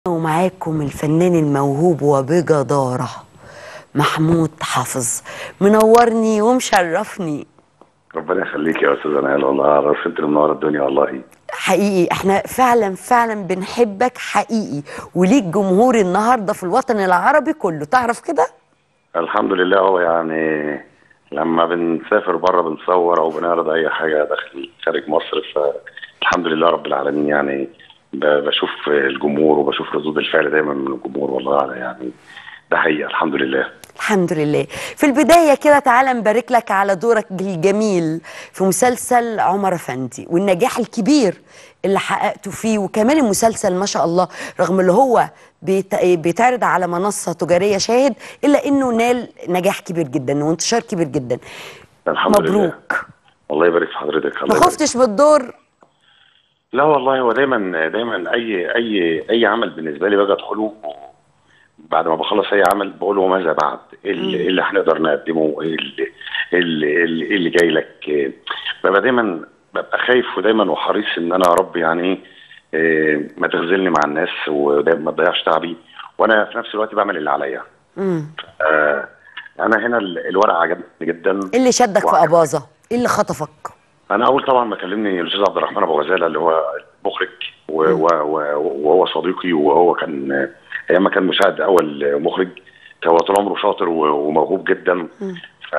ومعاكم الفنان الموهوب وبجدارة محمود حافظ منورني ومشرفني ربنا يخليك يا استاذ نهال والله عارف انت اللي منور الدنيا والله حقيقي احنا فعلا فعلا بنحبك حقيقي وليك جمهور النهارده في الوطن العربي كله تعرف كده الحمد لله هو يعني لما بنسافر بره بنصور او بنعرض اي حاجه داخل خارج مصر فالحمد لله رب العالمين يعني ب- بشوف الجمهور وبشوف ردود الفعل دايما من الجمهور والله على يعني ده حقيقه الحمد لله الحمد لله في البداية كده تعالى نبارك لك على دورك الجميل في مسلسل عمر أفندي والنجاح الكبير اللي حققته فيه وكمان المسلسل ما شاء الله رغم اللي هو بيت- بيتعرض على منصة تجارية شاهد إلا إنه نال نجاح كبير جدا وانتشار كبير جدا الحمد لله مبروك الله يبارك في حضرتك الله ما يبارك. خفتش من الدور لا والله هو دايما دايما اي اي اي عمل بالنسبه لي باجي ادخله بعد ما بخلص اي عمل بقول له ماذا بعد؟ ايه اللي, إيه اللي هنقدر نقدمه؟ ايه اللي, إيه اللي, إيه اللي, إيه اللي جاي لك؟ إيه، ببقى دايما ببقى خايف ودايما وحريص ان انا يا رب يعني إيه، إيه، ما تخذلني مع الناس ودايما ما تضيعش تعبي وانا في نفس الوقت بعمل اللي عليا. مم. آه انا هنا ال- الورق عجبني جدا إيه اللي شدك في وعجب- أباظة؟ إيه اللي خطفك؟ انا اول طبعا ما كلمني الاستاذ عبد الرحمن ابو غزاله اللي هو مخرج و- و- و- وهو صديقي وهو كان ايام ما كان مساعد اول مخرج هو طول عمره شاطر و- وموهوب جدا ف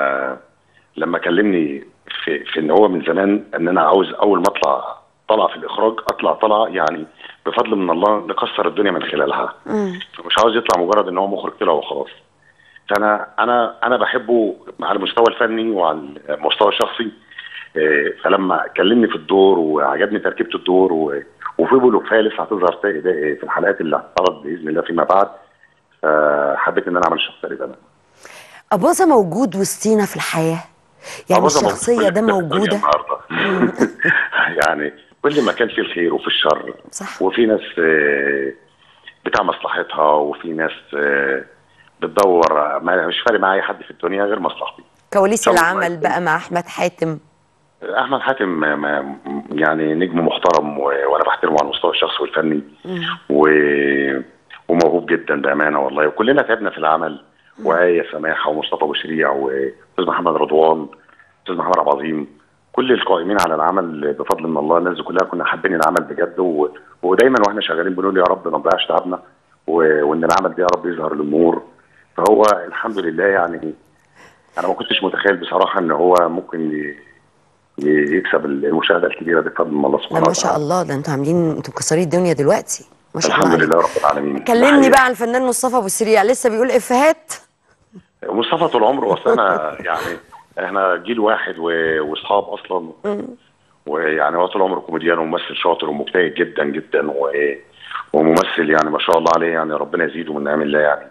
لما كلمني في, في ان هو من زمان ان انا عاوز اول ما اطلع طلع في الاخراج اطلع طلع يعني بفضل من الله نكسر الدنيا من خلالها مم. مش عاوز يطلع مجرد ان هو مخرج طلع وخلاص فانا انا انا بحبه على المستوى الفني وعلى المستوى الشخصي إيه، فلما كلمني في الدور وعجبني تركيبه الدور و- وفي بلوك فالس هتظهر تا- ده- في الحلقات اللي هتعرض باذن الله فيما بعد آه، حبيت ان انا اعمل الشخصيه دي انا أباظة موجود وسطينا في الحياة يعني أبوظة موجود الشخصية كل ده الدنيا موجودة النهارده يعني كل ما كان فيه الخير وفي الشر صح. وفي ناس آه، بتاع مصلحتها وفي ناس آه، بتدور ما- مش فارق معايا حد في الدنيا غير مصلحتي كواليس طبعاً. العمل بقى مع أحمد حاتم احمد حاتم ما- ما- يعني نجم محترم و- وانا بحترمه على المستوى الشخصي والفني و... وموهوب جدا بامانه والله وكلنا تعبنا في العمل وآية سماحه ومصطفى ابو شريع واستاذ محمد رضوان استاذ محمد عبد العظيم كل القائمين على العمل بفضل من الله الناس دي كلها كنا حابين العمل بجد و... ودايما واحنا شغالين بنقول يا رب ما نضيعش تعبنا و... وان العمل ده يا رب يظهر للنور فهو الحمد لله يعني انا ما كنتش متخيل بصراحه ان هو ممكن ي... ي- يكسب المشاهده الكبيره دي بفضل من الله لا سبحانه ما شاء وتعالى الله ده انتوا عاملين انتوا مكسرين الدنيا دلوقتي ما شاء الله الحمد عليك. لله رب العالمين كلمني ده بقى عن الفنان مصطفى ابو سريع لسه بيقول افيهات حقيقي. مصطفى طول عمره اصل انا يعني احنا جيل واحد و- واصحاب اصلا ويعني هو طول عمره كوميديان وممثل شاطر ومجتهد جدا جدا و... وممثل يعني ما شاء الله عليه يعني ربنا يزيده من نعم الله يعني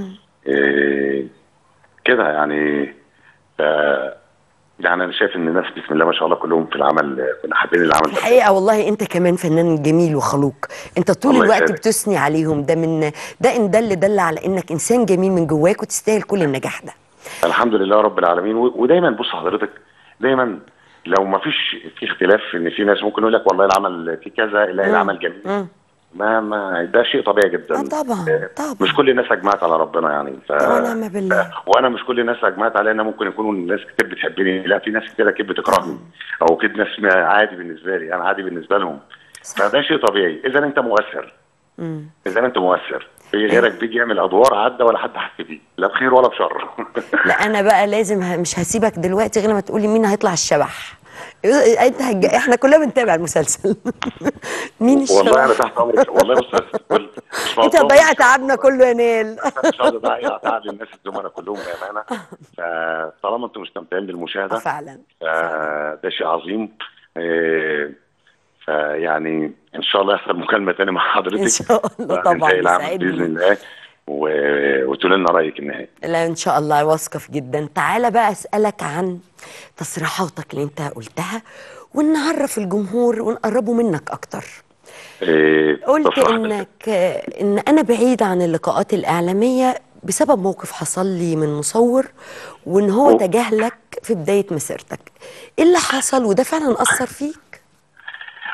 إيه كده يعني آه يعني انا شايف ان الناس بسم الله ما شاء الله كلهم في العمل آه، كنا حابين العمل ده الحقيقه والله انت كمان فنان جميل وخلوق انت طول الله الوقت يخليك. بتثني عليهم ده من ده ان دل دل على انك انسان جميل من جواك وتستاهل كل النجاح ده الحمد لله رب العالمين و- ودايما بص حضرتك دايما لو ما فيش في اختلاف ان في ناس ممكن يقول لك والله العمل في كذا لا العمل جميل مم. ما ما ده شيء طبيعي جدا آه طبعا، آه، طبعا. مش كل الناس اجمعت على ربنا يعني ف... ونعم بالله. وانا مش كل الناس اجمعت على ان ممكن يكونوا الناس كتير بتحبني لا في ناس كتير اكيد بتكرهني او كده ناس عادي بالنسبه لي انا عادي بالنسبه لهم صح. فده شيء طبيعي اذا انت مؤثر مم. اذا انت مؤثر في غيرك بيجي يعمل ادوار عدى ولا حد حس بيه لا بخير ولا بشر لا انا بقى لازم ه... مش هسيبك دلوقتي غير ما تقولي مين هيطلع الشبح انت هج... احنا كلنا بنتابع المسلسل مين والله انا الشبح تحت امرك والله بص يا ست الكل، مش انت مقصود. ضيعت تعبنا كله يا نيل مش عاوز اضيع تعب الناس الزملاء كلهم بامانه فطالما انتم مستمتعين آه بالمشاهده فعلا فده شيء عظيم إيه، فيعني ان شاء الله يحصل مكالمه تانية مع حضرتك ان شاء الله وننتهي طبعا العمل باذن يسعدني الله و- وتقول لنا رايك النهائي لا ان شاء الله واثقه في جدا تعالى بقى اسالك عن تصريحاتك اللي انت قلتها ونعرف الجمهور ونقربه منك اكتر إيه، قلت تصريحات انك ان انا بعيد عن اللقاءات الاعلاميه بسبب موقف حصل لي من مصور وان هو أوه. تجاهلك في بدايه مسيرتك ايه اللي حصل وده فعلا اثر فيك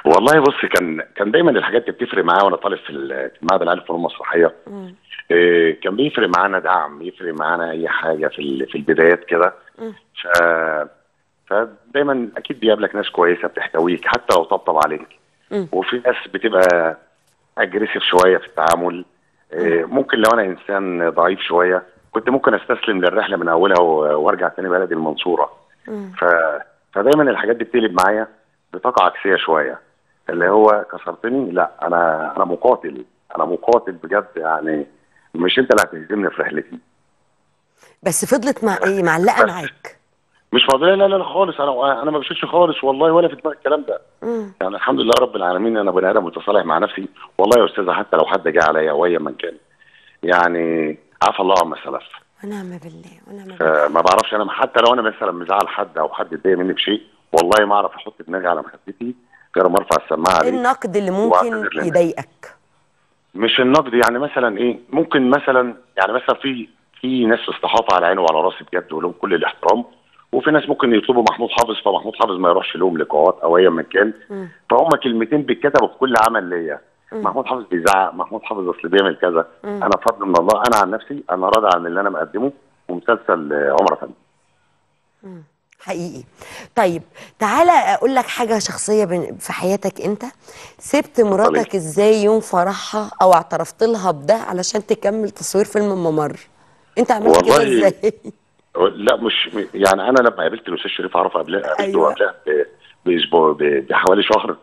والله بص كان كان دايما الحاجات دي بتفرق معايا وانا طالب في ال- في المعهد العالي للفنون المسرحيه مم. إيه، كان بيفرق معانا دعم يفرق معانا اي حاجه في ال- في البدايات كده مم. ف فدايما اكيد بيقابلك ناس كويسه بتحتويك حتى لو طبطب عليك مم. وفي ناس بتبقى اجريسيف شويه في التعامل إيه، ممكن لو انا انسان ضعيف شويه كنت ممكن استسلم للرحله من اولها و- وارجع تاني بلدي المنصوره مم. ف... فدايما الحاجات دي بتقلب معايا بطاقه عكسيه شويه اللي هو كسرتني لا انا انا مقاتل انا مقاتل بجد يعني مش انت اللي هتهزمني في رحلتي بس فضلت مع ايه معلقه معاك مش فاضي لا لا لا خالص انا انا ما بشوفش خالص والله ولا في دماغي الكلام ده مم. يعني الحمد لله رب العالمين انا بني ادم متصالح مع نفسي والله يا استاذه حتى لو حد جه عليا او ايا من كان يعني عفى الله عما سلف ونعم بالله ونعم بالله فما بعرفش انا حتى لو انا مثلا مزعل حد او حد اتضايق مني بشيء والله ما اعرف احط دماغي على مخدتي غير ما ارفع السماعه ايه دي النقد اللي ممكن واعتذر للناس. يضايقك مش النقد يعني مثلا ايه ممكن مثلا يعني مثلا في في ناس استحاطه على عيني وعلى راسي بجد ولهم كل الاحترام وفي ناس ممكن يطلبوا محمود حافظ فمحمود حافظ ما يروحش لهم لقاءات او ايا من كان مم. فهم كلمتين بيتكتبوا في كل عمل ليا محمود حافظ بيزعق محمود حافظ اصل بيعمل كذا مم. انا بفضل من الله انا عن نفسي انا راضي عن اللي انا مقدمه ومسلسل آه، عمر افندي حقيقي طيب تعالى اقول لك حاجه شخصيه بن- في حياتك انت سبت مراتك ازاي يوم فرحها او اعترفت لها بده علشان تكمل تصوير فيلم الممر انت عملت كده والله ازاي لا مش يعني انا لما قابلت الاستاذ شريف عرفه قبل قابلته أيوة. قبلها ب- باسبوع ب- بحوالي شهر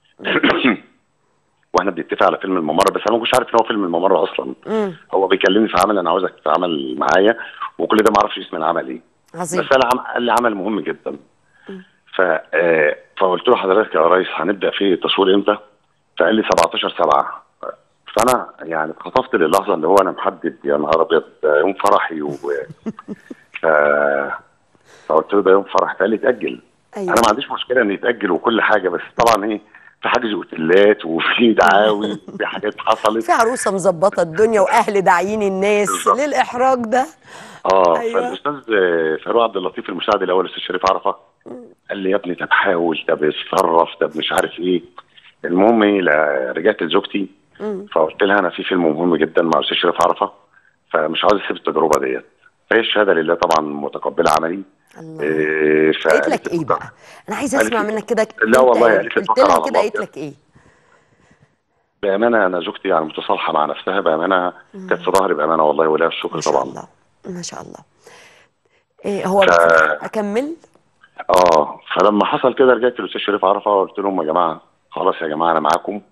واحنا بنتفق على فيلم الممر بس انا ما كنتش عارف ان هو فيلم الممر اصلا مم. هو بيكلمني في عمل انا عاوزك تتعامل معايا وكل ده ما اعرفش اسم العمل ايه عظيم بس قال عم- قال لي عمل مهم جدا ف آه، فقلت له حضرتك يا ريس هنبدا فيه التصوير امتى؟ فقال لي 17 7 فانا يعني اتخطفت للحظه اللي هو انا محدد يا نهار ابيض ده يوم فرحي و ف... فقلت له ده يوم فرح فقال لي اتاجل ايوه انا ما عنديش مشكله ان يتاجل وكل حاجه بس طبعا ايه في حجز اوتيلات وفي دعاوي وفي حاجات حصلت في عروسه مظبطه الدنيا واهل داعيين الناس بالظبط. ليه الاحراج ده اه أيوة. فالاستاذ آه، فاروق عبد اللطيف المساعد الاول الاستاذ شريف عرفه قال لي يا ابني طب حاول طب اتصرف طب مش عارف ايه المهم ايه لا، رجعت لزوجتي مم. فقلت لها انا في فيلم مهم جدا مع الاستاذ شريف عرفه فمش عاوز اسيب التجربه ديت فهي الشهاده لله طبعا متقبله عملي الله إيه قالت لك ايه بقى انا عايزه قالت اسمع لي- منك كده لا أنت والله قلت قالت لي قلت توكل لها على كده الله قالت بجد. لك ايه بامانه انا زوجتي يعني متصالحه مع نفسها بامانه كانت في ظهري بامانه والله ولها الشكر ما شاء طبعا الله ما شاء الله إيه هو ف- اكمل اه فلما حصل كده رجعت للاستاذ شريف عرفه وقلت لهم يا جماعه خلاص يا جماعه انا معاكم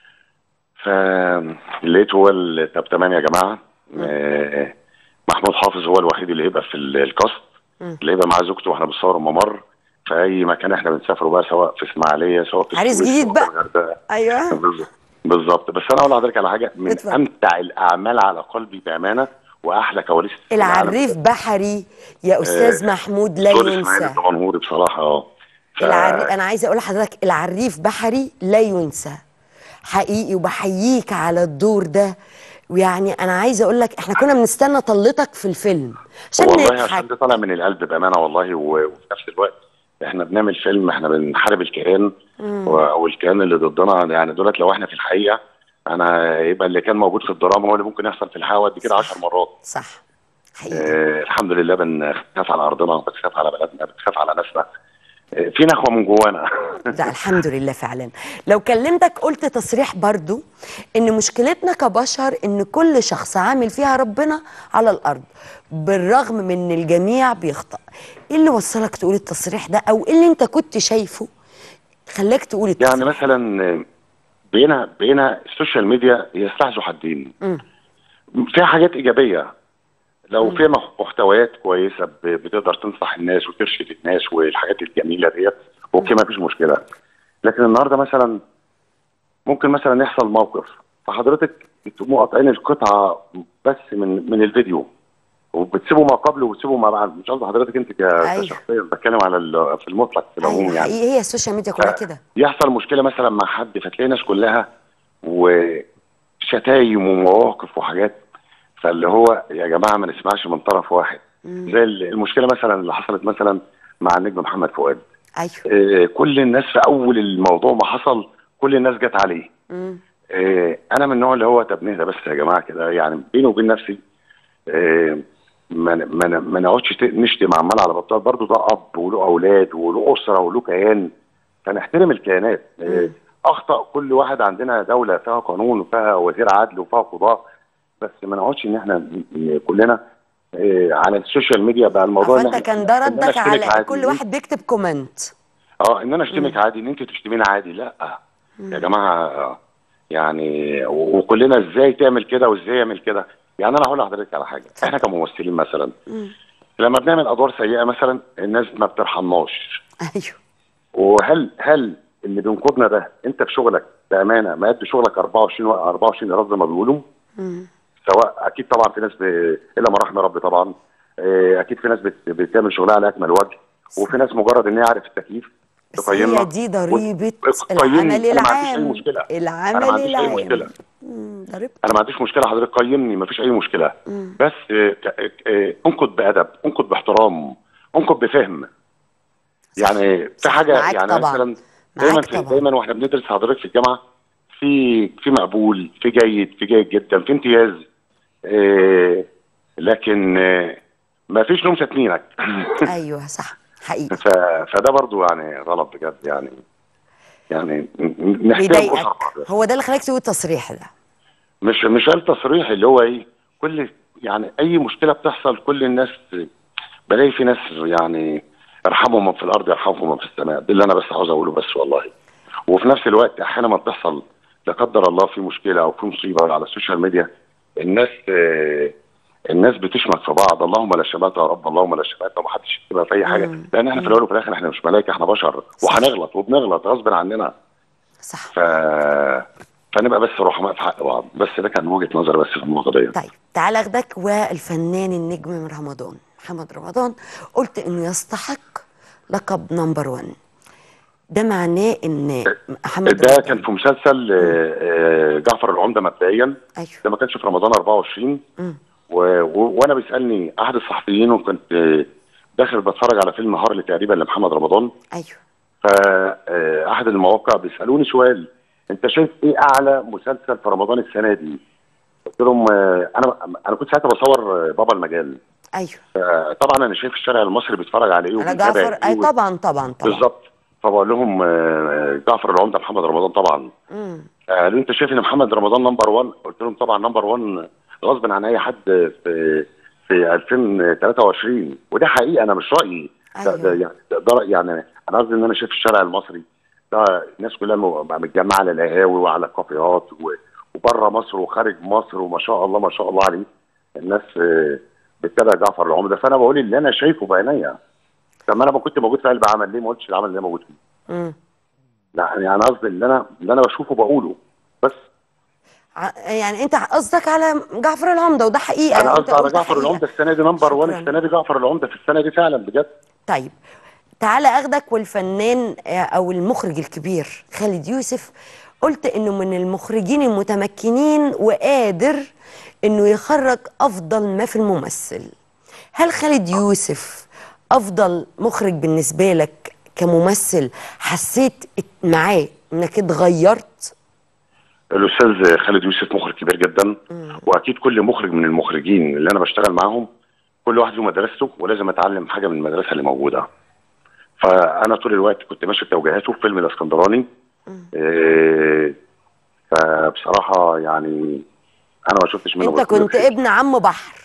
فلقيت هو ال- طب تمام يا جماعه آه، محمود حافظ هو الوحيد اللي هيبقى في ال- الكاست مم. اللي هيبقى معاه زوجته واحنا بنصور الممر في اي مكان احنا بنسافره بقى سواء في اسماعيليه سواء في عريس السويس، جديد سواء بقى. في الغردقه ايوه بالظبط. بالظبط بس انا اقول لحضرتك على حاجه من اتفضل. امتع الاعمال على قلبي بامانه واحلى كواليس في العالم. العريف بحري يا استاذ محمود لا دكتور اسماعيل ينسى الدمنهوري بصراحه اه ف- العري... انا عايزه اقول لحضرتك العريف بحري لا ينسى حقيقي وبحييك على الدور ده ويعني انا عايزه اقول لك احنا كنا بنستنى طلتك في الفيلم عشان والله عشان نضحك ده طالع من القلب بامانه والله و- وفي نفس الوقت احنا بنعمل فيلم احنا بنحارب الكيان و- او الكيان اللي ضدنا يعني دولت لو احنا في الحقيقه انا يبقى اللي كان موجود في الدراما هو اللي ممكن يحصل في الحقيقه قد كده 10 مرات صح حقيقي آه الحمد لله بنخاف على ارضنا بنخاف على بلدنا بنخاف على ناسنا آه في نخوه من جوانا ده الحمد لله فعلا لو كلمتك قلت تصريح برضو ان مشكلتنا كبشر ان كل شخص عامل فيها ربنا على الارض بالرغم من ان الجميع بيخطأ ايه اللي وصلك تقول التصريح ده او ايه اللي انت كنت شايفه خلاك تقول التصريح يعني مثلا آه، بقينا بقينا السوشيال ميديا هي سلاح ذو حدين مم. فيها حاجات ايجابيه لو فيها مح- محتويات كويسه ب- بتقدر تنصح الناس وترشد الناس والحاجات الجميله ديت اوكي ما فيش مشكله لكن النهارده مثلا ممكن مثلا يحصل موقف فحضرتك تقوموا قاطعين القطعه بس من من الفيديو وبتسيبوا ما قبل وبتسيبوا ما بعد مش قصدي حضرتك انت ك- أيوة. كشخصيه بتكلم على ال- في المطلق في العموم ايوه يعني حقيقي هي السوشيال ميديا كلها كده يحصل مشكله مثلا مع حد فتلاقي الناس كلها وشتايم ومواقف وحاجات فاللي هو يا جماعه ما نسمعش من طرف واحد زي ال- المشكله مثلا اللي حصلت مثلا مع النجم محمد فؤاد ايوه آه، كل الناس في اول الموضوع ما حصل كل الناس جت عليه مم. آه، انا من النوع اللي هو طب نهدى بس يا جماعه كده يعني بيني وبين نفسي آه، ما ما ما نقعدش ت- نشتم عمال على بطال برضه ده اب وله اولاد وله اسره وله كيان فنحترم الكيانات آه، اخطا كل واحد عندنا دوله فيها قانون وفيها وزير عدل وفيها قضاء بس ما نقعدش ان احنا ن- ن- كلنا آه، على السوشيال ميديا بقى الموضوع إن فانت إحنا- كان ده إن أنا ردك أشتمك على عادي. كل واحد بيكتب كومنت اه ان انا اشتمك عادي ان انت تشتميني عادي لا يا جماعه آه، يعني و- وكلنا ازاي تعمل كده وازاي يعمل كده يعني انا هقول لحضرتك على حاجه احنا كممثلين مثلا لما بنعمل ادوار سيئه مثلا الناس ما بترحمناش ايوه وهل هل اللي بينقذنا ده انت في شغلك بامانه ما قد شغلك 24 و 24 قراص زي ما بيقولوا سواء اكيد طبعا في ناس ب... الا ما رحم ربي طبعا آه، اكيد في ناس بت... بتعمل شغلها على اكمل وجه وفي ناس مجرد ان هي عارف التكييف بس تقيمنا هي دي ضريبه قيمني. العمل أنا ما عنديش أي العام مشكلة. العمل انا ما عنديش اي العام مشكله مم، ضريبه انا ما عنديش مشكله حضرتك قيمني ما فيش اي مشكله بس آه، ك- آه، انقد بادب انقد باحترام انقد بفهم يعني في صح، حاجه معاك يعني طبعاً. مثلا دايما معاك في طبعاً. دايما واحنا بندرس حضرتك في الجامعه في في مقبول في جيد في جيد جدا في امتياز آه، لكن آه، ما فيش نوم ساتنينك ايوه صح حقيقي ف- فده برضو يعني غلط بجد يعني يعني ن- ن- نحترم بيضايقك أسرنا. هو ده اللي خلاك تقول التصريح ده مش مش قال تصريح اللي هو ايه كل يعني اي مشكله بتحصل كل الناس بلاقي في ناس يعني ارحموا من في الارض يرحمكم من في السماء ده اللي انا بس عاوز اقوله بس والله وفي نفس الوقت احيانا ما بتحصل لا قدر الله في مشكله او في مصيبه على السوشيال ميديا الناس آه، الناس بتشمت في بعض اللهم لا شماتة يا رب اللهم لا شماتة وما حدش يكتبها في اي حاجه لان احنا في الاول وفي الاخر احنا مش ملائكه احنا بشر وهنغلط وبنغلط غصب عننا صح ف فنبقى بس رحماء في حق بعض بس ده كان وجهه نظري بس في النقطه دي طيب تعال اخدك والفنان النجم من رمضان محمد رمضان قلت انه يستحق لقب نمبر 1 ده معناه ان محمد ده رمضان كان في مسلسل آه، آه، جعفر العمده مبدئيا ايوه ده ما كانش في رمضان 24 مم. و... و... وانا بيسالني احد الصحفيين وكنت آه، داخل بتفرج على فيلم هارلي تقريبا لمحمد رمضان ايوه فاحد المواقع بيسالوني سؤال انت شايف ايه اعلى مسلسل في رمضان السنه دي؟ قلت لهم آه، انا انا كنت ساعتها بصور آه، بابا المجال ايوه آه، طبعا انا شايف الشارع المصري بيتفرج على ايه على وبيتابع جعفر إيه اي طبعا طبعا طبعا بالظبط فبقول لهم آه، جعفر العمده محمد رمضان طبعا مم. قالوا انت شايف ان محمد رمضان نمبر 1 قلت لهم طبعا نمبر 1 غصب عن اي حد في في 2023 وده حقيقه انا مش رايي ده, ده أيوة. يعني ده, ده يعني انا قصدي ان انا شايف الشارع المصري ده الناس كلها م- متجمعه على القهاوي وعلى الكافيهات و- وبره مصر وخارج مصر وما شاء الله ما شاء الله عليه الناس آه، بتتابع جعفر العمده فانا بقول اللي انا شايفه بعينيا طب ما انا ما كنت موجود في قلب عمل ليه ما قلتش العمل اللي انا موجود فيه مم. لا يعني انا قصدي اللي انا اللي انا بشوفه بقوله بس ع- يعني انت قصدك على جعفر العمده وده حقيقه انا انت قصدي على قلت جعفر حقيقة. العمده السنه دي نمبر 1 شكراً. السنه دي جعفر العمده في السنه دي فعلا بجد طيب تعالى اخدك والفنان آه، او المخرج الكبير خالد يوسف قلت انه من المخرجين المتمكنين وقادر انه يخرج افضل ما في الممثل هل خالد يوسف افضل مخرج بالنسبه لك كممثل حسيت ات- معاه انك اتغيرت الاستاذ خالد يوسف مخرج كبير جدا واكيد كل مخرج من المخرجين اللي انا بشتغل معاهم كل واحد له مدرسته ولازم اتعلم حاجه من المدرسه اللي موجوده فانا طول الوقت كنت ماشي بتوجيهاته في فيلم الاسكندراني إيه فبصراحه يعني انا ما شفتش منه انت غير كل كنت خير. ابن عم بحر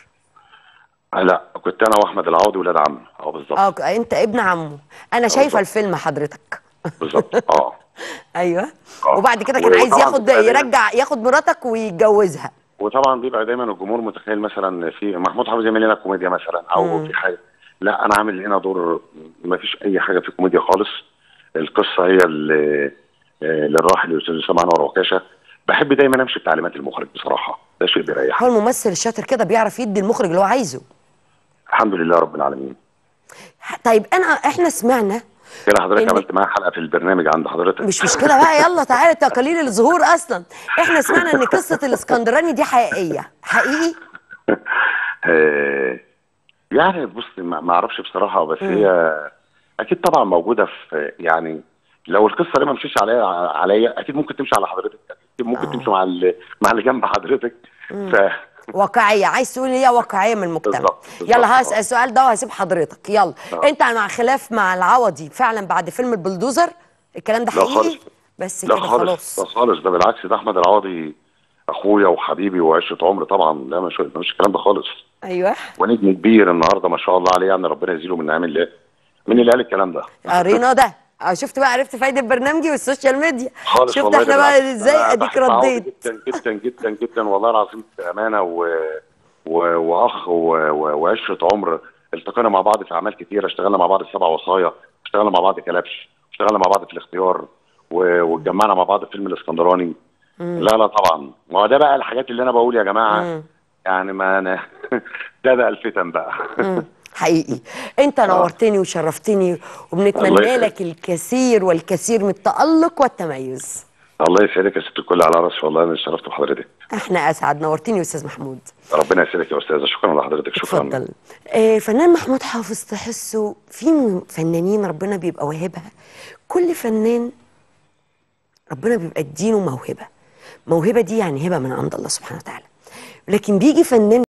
لا كنت انا واحمد العوضي ولاد عم اه بالظبط اه ك- انت ابن عمه انا شايفه بالظبط. الفيلم حضرتك بالظبط اه ايوه آه. وبعد كده كان عايز وطبعاً ياخد بتبقى دايماً- يرجع ياخد مراتك ويتجوزها وطبعا بيبقى دايما الجمهور متخيل مثلا في محمود حافظ يعمل لنا كوميديا مثلا او في حاجه لا انا عامل هنا دور ما فيش اي حاجه في كوميديا خالص القصه هي اللي آه، للراحل الاستاذ اسامه انور وكاشه بحب دايما امشي بتعليمات المخرج بصراحه ده شيء بيريح هو الممثل الشاطر كده بيعرف يدي المخرج اللي هو عايزه الحمد لله رب العالمين طيب انا احنا سمعنا كده حضرتك إن- عملت معايا حلقه في البرنامج عند حضرتك مش مشكله بقى يلا تعالى تقاليل الظهور اصلا احنا سمعنا ان قصه الاسكندراني دي حقيقيه حقيقي آه، يعني بص ما ما اعرفش بصراحه بس هي اكيد طبعا موجوده في يعني لو القصه دي ما مشيش عليا عليا اكيد ممكن تمشي على حضرتك اكيد ممكن آه. تمشي مع اللي مع اللي جنب حضرتك ف واقعيه عايز تقول هي واقعيه من المجتمع بالظبط، بالظبط. يلا هسال السؤال ده وهسيب حضرتك يلا آه. انت مع خلاف مع العوضي فعلا بعد فيلم البلدوزر الكلام ده لا حقيقي خالص. بس لا كده خالص لا خلاص خالص ده بالعكس ده احمد العوضي اخويا وحبيبي وعشره عمر طبعا لا مش مش الكلام ده خالص ايوه ونجم كبير النهارده ما شاء الله عليه يعني ربنا يزيله من نعم الله مين اللي قال الكلام ده؟ قرينا ده اه شفت بقى عرفت فايده برنامجي والسوشيال ميديا خالص شفت والله احنا ده بقى بالعكس. ازاي أنا اديك بحب عوضي رديت جدا جدا جدا جدا والله العظيم بامانه و... و... واخ و... و... وعشره عمر التقينا مع بعض في اعمال كتيره اشتغلنا مع بعض في سبع وصايا اشتغلنا مع بعض كلبش اشتغلنا مع بعض في الاختيار و... واتجمعنا مع بعض في فيلم الاسكندراني لا لا طبعا ما هو ده بقى الحاجات اللي انا بقول يا جماعه مم. يعني ما انا ده بقى الفتن بقى مم. حقيقي انت نورتني وشرفتني الله وبنتمنى يخليك. لك الكثير والكثير من التألق والتميز الله يسعدك يا ست الكل على راسي والله انا اتشرفت بحضرتك احنا اسعد نورتني يا استاذ محمود ربنا يسعدك يا استاذه شكرا لحضرتك شكرا اتفضل آه فنان محمود حافظ تحسه في م- فنانين ربنا بيبقى واهبها كل فنان ربنا بيبقى اديله موهبه موهبه دي يعني هبه من عند الله سبحانه وتعالى لكن بيجي فنان